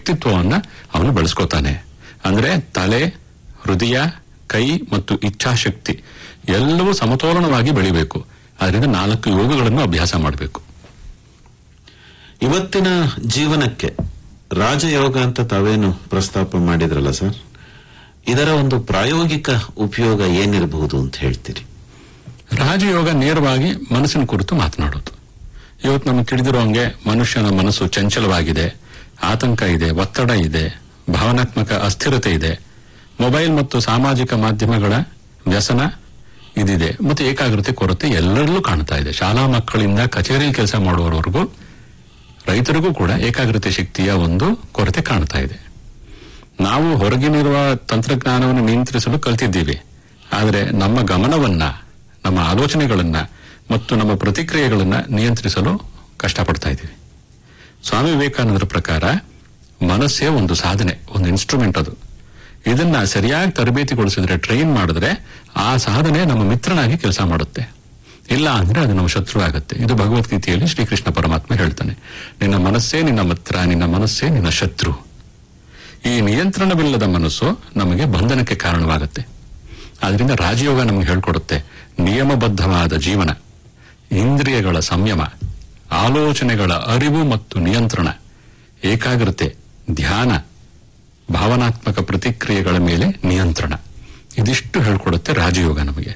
ವ್ಯಕ್ತಿತ್ವವನ್ನ ಅವನು ಬೆಳೆಸ್ಕೋತಾನೆ ಅಂದ್ರೆ ತಲೆ ಹೃದಯ ಕೈ ಮತ್ತು ಇಚ್ಛಾಶಕ್ತಿ ಎಲ್ಲವೂ ಸಮತೋಲನವಾಗಿ ಬೆಳಿಬೇಕು ಅದರಿಂದ ನಾಲ್ಕು ಯೋಗಗಳನ್ನು ಅಭ್ಯಾಸ ಮಾಡಬೇಕು ಇವತ್ತಿನ ಜೀವನಕ್ಕೆ ರಾಜಯೋಗ ಅಂತ ತಾವೇನು ಪ್ರಸ್ತಾಪ ಮಾಡಿದ್ರಲ್ಲ ಸರ್ ಇದರ ಒಂದು ಪ್ರಾಯೋಗಿಕ ಉಪಯೋಗ ಏನಿರಬಹುದು ಅಂತ ಹೇಳ್ತೀರಿ ರಾಜಯೋಗ ನೇರವಾಗಿ ಮನಸ್ಸಿನ ಕುರಿತು ಮಾತನಾಡೋದು ಇವತ್ತು ನಮಗೆ ತಿಳಿದಿರೋ ಹಂಗೆ ಮನುಷ್ಯನ ಮನಸ್ಸು ಚಂಚಲವಾಗಿದೆ ಆತಂಕ ಇದೆ ಒತ್ತಡ ಇದೆ ಭಾವನಾತ್ಮಕ ಅಸ್ಥಿರತೆ ಇದೆ ಮೊಬೈಲ್ ಮತ್ತು ಸಾಮಾಜಿಕ ಮಾಧ್ಯಮಗಳ ವ್ಯಸನ ಇದಿದೆ ಮತ್ತು ಏಕಾಗ್ರತೆ ಕೊರತೆ ಎಲ್ಲರಲ್ಲೂ ಕಾಣ್ತಾ ಇದೆ ಶಾಲಾ ಮಕ್ಕಳಿಂದ ಕಚೇರಿಯಲ್ಲಿ ಕೆಲಸ ಮಾಡುವವರೆಗೂ ರೈತರಿಗೂ ಕೂಡ ಏಕಾಗ್ರತೆ ಶಕ್ತಿಯ ಒಂದು ಕೊರತೆ ಕಾಣ್ತಾ ಇದೆ ನಾವು ಹೊರಗಿನಿರುವ ತಂತ್ರಜ್ಞಾನವನ್ನು ನಿಯಂತ್ರಿಸಲು ಕಲ್ತಿದ್ದೀವಿ ಆದರೆ ನಮ್ಮ ಗಮನವನ್ನ ನಮ್ಮ ಆಲೋಚನೆಗಳನ್ನ ಮತ್ತು ನಮ್ಮ ಪ್ರತಿಕ್ರಿಯೆಗಳನ್ನ ನಿಯಂತ್ರಿಸಲು ಕಷ್ಟಪಡ್ತಾ ಇದ್ದೀವಿ ಸ್ವಾಮಿ ವಿವೇಕಾನಂದರ ಪ್ರಕಾರ ಮನಸ್ಸೇ ಒಂದು ಸಾಧನೆ ಒಂದು ಇನ್ಸ್ಟ್ರೂಮೆಂಟ್ ಅದು ಇದನ್ನ ಸರಿಯಾಗಿ ತರಬೇತಿಗೊಳಿಸಿದ್ರೆ ಟ್ರೈನ್ ಮಾಡಿದ್ರೆ ಆ ಸಾಧನೆ ನಮ್ಮ ಮಿತ್ರನಾಗಿ ಕೆಲಸ ಮಾಡುತ್ತೆ ಇಲ್ಲ ಅಂದ್ರೆ ಅದು ನಮ್ಮ ಶತ್ರು ಆಗುತ್ತೆ ಇದು ಭಗವದ್ಗೀತೆಯಲ್ಲಿ ಶ್ರೀಕೃಷ್ಣ ಪರಮಾತ್ಮ ಹೇಳ್ತಾನೆ ನಿನ್ನ ಮನಸ್ಸೇ ನಿನ್ನ ಮಿತ್ರ ನಿನ್ನ ಮನಸ್ಸೇ ನಿನ್ನ ಶತ್ರು ಈ ನಿಯಂತ್ರಣವಿಲ್ಲದ ಮನಸ್ಸು ನಮಗೆ ಬಂಧನಕ್ಕೆ ಕಾರಣವಾಗುತ್ತೆ ಆದ್ರಿಂದ ರಾಜಯೋಗ ನಮಗೆ ಹೇಳ್ಕೊಡುತ್ತೆ ನಿಯಮಬದ್ಧವಾದ ಜೀವನ ಇಂದ್ರಿಯಗಳ ಸಂಯಮ ಆಲೋಚನೆಗಳ ಅರಿವು ಮತ್ತು ನಿಯಂತ್ರಣ ಏಕಾಗ್ರತೆ ಧ್ಯಾನ ಭಾವನಾತ್ಮಕ ಪ್ರತಿಕ್ರಿಯೆಗಳ ಮೇಲೆ ನಿಯಂತ್ರಣ ಇದಿಷ್ಟು ಹೇಳ್ಕೊಡುತ್ತೆ ರಾಜಯೋಗ ನಮಗೆ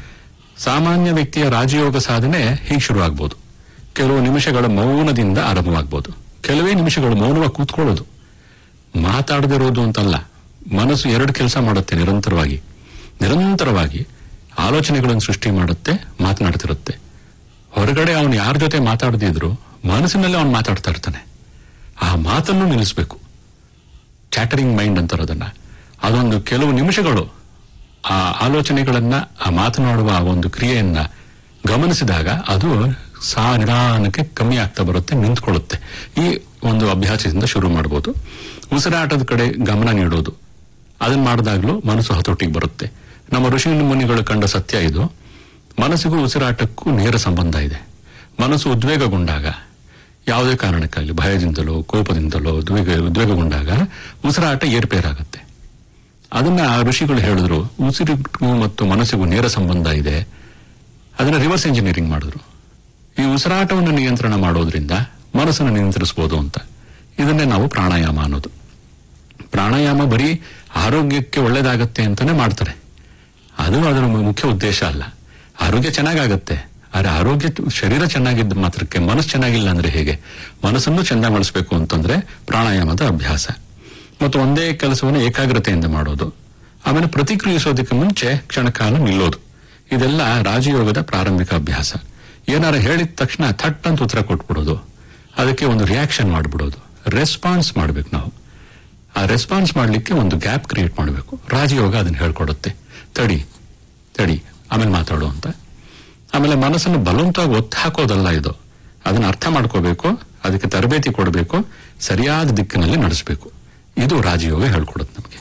ಸಾಮಾನ್ಯ ವ್ಯಕ್ತಿಯ ರಾಜಯೋಗ ಸಾಧನೆ ಹೀಗೆ ಶುರುವಾಗಬಹುದು ಕೆಲವು ನಿಮಿಷಗಳ ಮೌನದಿಂದ ಆರಂಭವಾಗಬಹುದು ಕೆಲವೇ ನಿಮಿಷಗಳು ಮೌನವಾಗಿ ಕೂತ್ಕೊಳ್ಳೋದು ಮಾತಾಡದಿರೋದು ಅಂತಲ್ಲ ಮನಸ್ಸು ಎರಡು ಕೆಲಸ ಮಾಡುತ್ತೆ ನಿರಂತರವಾಗಿ ನಿರಂತರವಾಗಿ ಆಲೋಚನೆಗಳನ್ನು ಸೃಷ್ಟಿ ಮಾಡುತ್ತೆ ಮಾತನಾಡ್ತಿರುತ್ತೆ ಹೊರಗಡೆ ಅವನು ಯಾರ ಜೊತೆ ಮಾತಾಡದಿದ್ರು ಮನಸ್ಸಿನಲ್ಲಿ ಅವನು ಮಾತಾಡ್ತಾ ಇರ್ತಾನೆ ಆ ಮಾತನ್ನು ನಿಲ್ಲಿಸಬೇಕು ಚಾಟರಿಂಗ್ ಮೈಂಡ್ ಅಂತಾರೆ ಅದನ್ನ ಅದೊಂದು ಕೆಲವು ನಿಮಿಷಗಳು ಆ ಆಲೋಚನೆಗಳನ್ನ ಆ ಮಾತನಾಡುವ ಆ ಒಂದು ಕ್ರಿಯೆಯನ್ನ ಗಮನಿಸಿದಾಗ ಅದು ಸಾ ನಿಧಾನಕ್ಕೆ ಕಮ್ಮಿ ಆಗ್ತಾ ಬರುತ್ತೆ ನಿಂತ್ಕೊಳ್ಳುತ್ತೆ ಈ ಒಂದು ಅಭ್ಯಾಸದಿಂದ ಶುರು ಮಾಡಬಹುದು ಉಸಿರಾಟದ ಕಡೆ ಗಮನ ನೀಡೋದು ಅದನ್ನ ಮಾಡಿದಾಗ್ಲೂ ಮನಸ್ಸು ಹತೋಟಿಗೆ ಬರುತ್ತೆ ನಮ್ಮ ಋಷಿ ಮುನಿಗಳು ಕಂಡ ಸತ್ಯ ಇದು ಮನಸ್ಸಿಗೂ ಉಸಿರಾಟಕ್ಕೂ ನೇರ ಸಂಬಂಧ ಇದೆ ಮನಸ್ಸು ಉದ್ವೇಗಗೊಂಡಾಗ ಯಾವುದೇ ಕಾರಣಕ್ಕಾಗಲಿ ಭಯದಿಂದಲೋ ಕೋಪದಿಂದಲೋ ಉದ್ವೇಗ ಉದ್ವೇಗಗೊಂಡಾಗ ಉಸಿರಾಟ ಏರ್ಪೇರಾಗುತ್ತೆ ಅದನ್ನ ಆ ಋಷಿಗಳು ಹೇಳಿದ್ರು ಉಸಿರಿಗೂ ಮತ್ತು ಮನಸ್ಸಿಗೂ ನೇರ ಸಂಬಂಧ ಇದೆ ಅದನ್ನ ರಿವರ್ಸ್ ಇಂಜಿನಿಯರಿಂಗ್ ಮಾಡಿದ್ರು ಈ ಉಸಿರಾಟವನ್ನು ನಿಯಂತ್ರಣ ಮಾಡೋದ್ರಿಂದ ಮನಸ್ಸನ್ನು ನಿಯಂತ್ರಿಸಬಹುದು ಅಂತ ಇದನ್ನೇ ನಾವು ಪ್ರಾಣಾಯಾಮ ಅನ್ನೋದು ಪ್ರಾಣಾಯಾಮ ಬರೀ ಆರೋಗ್ಯಕ್ಕೆ ಒಳ್ಳೇದಾಗತ್ತೆ ಅಂತಾನೆ ಮಾಡ್ತಾರೆ ಅದು ಅದರ ಮು- ಮುಖ್ಯ ಉದ್ದೇಶ ಅಲ್ಲ ಆರೋಗ್ಯ ಚೆನ್ನಾಗಾಗತ್ತೆ ಆದ್ರೆ ಆರೋಗ್ಯ ಶರೀರ ಚೆನ್ನಾಗಿದ್ದ ಮಾತ್ರಕ್ಕೆ ಮನಸ್ಸು ಚೆನ್ನಾಗಿಲ್ಲ ಅಂದ್ರೆ ಹೇಗೆ ಮನಸ್ಸನ್ನು ಚೆನ್ನಾಗಿ ಮಾಡಿಸ್ಬೇಕು ಅಂತಂದ್ರೆ ಪ್ರಾಣಾಯಾಮದ ಅಭ್ಯಾಸ ಮತ್ತು ಒಂದೇ ಕೆಲಸವನ್ನು ಏಕಾಗ್ರತೆಯಿಂದ ಮಾಡೋದು ಆಮೇಲೆ ಪ್ರತಿಕ್ರಿಯಿಸೋದಕ್ಕೆ ಮುಂಚೆ ಕ್ಷಣಕಾಲ ನಿಲ್ಲೋದು ಇದೆಲ್ಲ ರಾಜಯೋಗದ ಪ್ರಾರಂಭಿಕ ಅಭ್ಯಾಸ ಏನಾರ ಹೇಳಿದ ತಕ್ಷಣ ಥಟ್ ಅಂತ ಉತ್ತರ ಕೊಟ್ಬಿಡೋದು ಅದಕ್ಕೆ ಒಂದು ರಿಯಾಕ್ಷನ್ ಮಾಡ್ಬಿಡೋದು ರೆಸ್ಪಾನ್ಸ್ ಮಾಡ್ಬೇಕು ನಾವು ಆ ರೆಸ್ಪಾನ್ಸ್ ಮಾಡಲಿಕ್ಕೆ ಒಂದು ಗ್ಯಾಪ್ ಕ್ರಿಯೇಟ್ ಮಾಡಬೇಕು ರಾಜಯೋಗ ಅದನ್ನ ಹೇಳ್ಕೊಡುತ್ತೆ ತಡಿ ತಡಿ ಆಮೇಲೆ ಮಾತಾಡು ಅಂತ ಆಮೇಲೆ ಮನಸ್ಸನ್ನು ಬಲವಂತವಾಗಿ ಒತ್ತು ಹಾಕೋದಲ್ಲ ಇದು ಅದನ್ನ ಅರ್ಥ ಮಾಡ್ಕೋಬೇಕು ಅದಕ್ಕೆ ತರಬೇತಿ ಕೊಡಬೇಕು ಸರಿಯಾದ ದಿಕ್ಕಿನಲ್ಲಿ ನಡೆಸಬೇಕು ಇದು ರಾಜಯೋಗ ಹೇಳ್ಕೊಡುತ್ತೆ ನಮಗೆ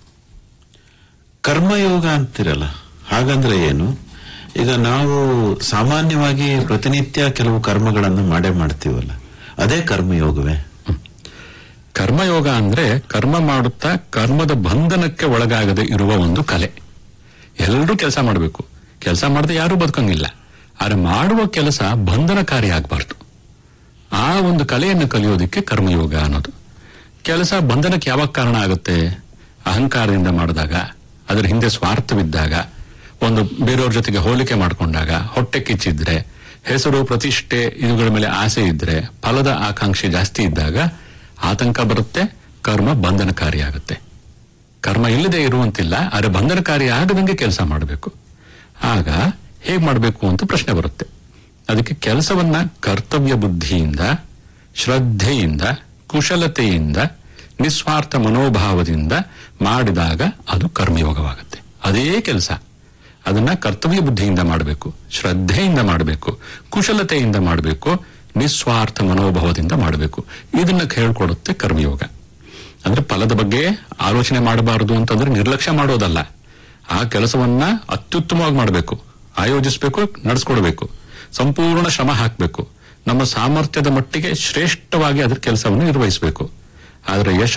ಕರ್ಮಯೋಗ ಅಂತಿರಲ್ಲ ಹಾಗಂದ್ರೆ ಏನು ಈಗ ನಾವು ಸಾಮಾನ್ಯವಾಗಿ ಪ್ರತಿನಿತ್ಯ ಕೆಲವು ಕರ್ಮಗಳನ್ನು ಮಾಡೇ ಮಾಡ್ತೀವಲ್ಲ ಅದೇ ಕರ್ಮಯೋಗವೇ ಕರ್ಮಯೋಗ ಅಂದ್ರೆ ಕರ್ಮ ಮಾಡುತ್ತಾ ಕರ್ಮದ ಬಂಧನಕ್ಕೆ ಒಳಗಾಗದೆ ಇರುವ ಒಂದು ಕಲೆ ಎಲ್ಲರೂ ಕೆಲಸ ಮಾಡಬೇಕು ಕೆಲಸ ಮಾಡದೆ ಯಾರೂ ಬದುಕಂಗಿಲ್ಲ ಆದ್ರೆ ಮಾಡುವ ಕೆಲಸ ಬಂಧನಕಾರಿ ಆಗಬಾರ್ದು ಆ ಒಂದು ಕಲೆಯನ್ನು ಕಲಿಯೋದಕ್ಕೆ ಕರ್ಮಯೋಗ ಅನ್ನೋದು ಕೆಲಸ ಬಂಧನಕ್ಕೆ ಯಾವಾಗ ಕಾರಣ ಆಗುತ್ತೆ ಅಹಂಕಾರದಿಂದ ಮಾಡಿದಾಗ ಅದರ ಹಿಂದೆ ಸ್ವಾರ್ಥವಿದ್ದಾಗ ಒಂದು ಬೇರೆಯವ್ರ ಜೊತೆಗೆ ಹೋಲಿಕೆ ಮಾಡಿಕೊಂಡಾಗ ಹೊಟ್ಟೆ ಕಿಚ್ಚಿದ್ರೆ ಹೆಸರು ಪ್ರತಿಷ್ಠೆ ಇವುಗಳ ಮೇಲೆ ಆಸೆ ಇದ್ರೆ ಫಲದ ಆಕಾಂಕ್ಷೆ ಜಾಸ್ತಿ ಇದ್ದಾಗ ಆತಂಕ ಬರುತ್ತೆ ಕರ್ಮ ಬಂಧನಕಾರಿಯಾಗುತ್ತೆ ಕರ್ಮ ಇಲ್ಲದೆ ಇರುವಂತಿಲ್ಲ ಆದರೆ ಬಂಧನಕಾರಿ ಆಗದಂಗೆ ಕೆಲಸ ಮಾಡಬೇಕು ಆಗ ಹೇಗ್ ಮಾಡಬೇಕು ಅಂತ ಪ್ರಶ್ನೆ ಬರುತ್ತೆ ಅದಕ್ಕೆ ಕೆಲಸವನ್ನ ಕರ್ತವ್ಯ ಬುದ್ಧಿಯಿಂದ ಶ್ರದ್ಧೆಯಿಂದ ಕುಶಲತೆಯಿಂದ ನಿಸ್ವಾರ್ಥ ಮನೋಭಾವದಿಂದ ಮಾಡಿದಾಗ ಅದು ಕರ್ಮಯೋಗವಾಗುತ್ತೆ ಅದೇ ಕೆಲಸ ಅದನ್ನ ಕರ್ತವ್ಯ ಬುದ್ಧಿಯಿಂದ ಮಾಡಬೇಕು ಶ್ರದ್ಧೆಯಿಂದ ಮಾಡಬೇಕು ಕುಶಲತೆಯಿಂದ ಮಾಡಬೇಕು ನಿಸ್ವಾರ್ಥ ಮನೋಭಾವದಿಂದ ಮಾಡಬೇಕು ಇದನ್ನ ಹೇಳ್ಕೊಡುತ್ತೆ ಕರ್ಮಯೋಗ ಅಂದ್ರೆ ಫಲದ ಬಗ್ಗೆ ಆಲೋಚನೆ ಮಾಡಬಾರದು ಅಂತಂದ್ರೆ ನಿರ್ಲಕ್ಷ್ಯ ಮಾಡೋದಲ್ಲ ಆ ಕೆಲಸವನ್ನ ಅತ್ಯುತ್ತಮವಾಗಿ ಮಾಡಬೇಕು ಆಯೋಜಿಸಬೇಕು ನಡೆಸ್ಕೊಡ್ಬೇಕು ಸಂಪೂರ್ಣ ಶ್ರಮ ಹಾಕಬೇಕು ನಮ್ಮ ಸಾಮರ್ಥ್ಯದ ಮಟ್ಟಿಗೆ ಶ್ರೇಷ್ಠವಾಗಿ ಅದರ ಕೆಲಸವನ್ನು ನಿರ್ವಹಿಸಬೇಕು ಆದರೆ ಯಶ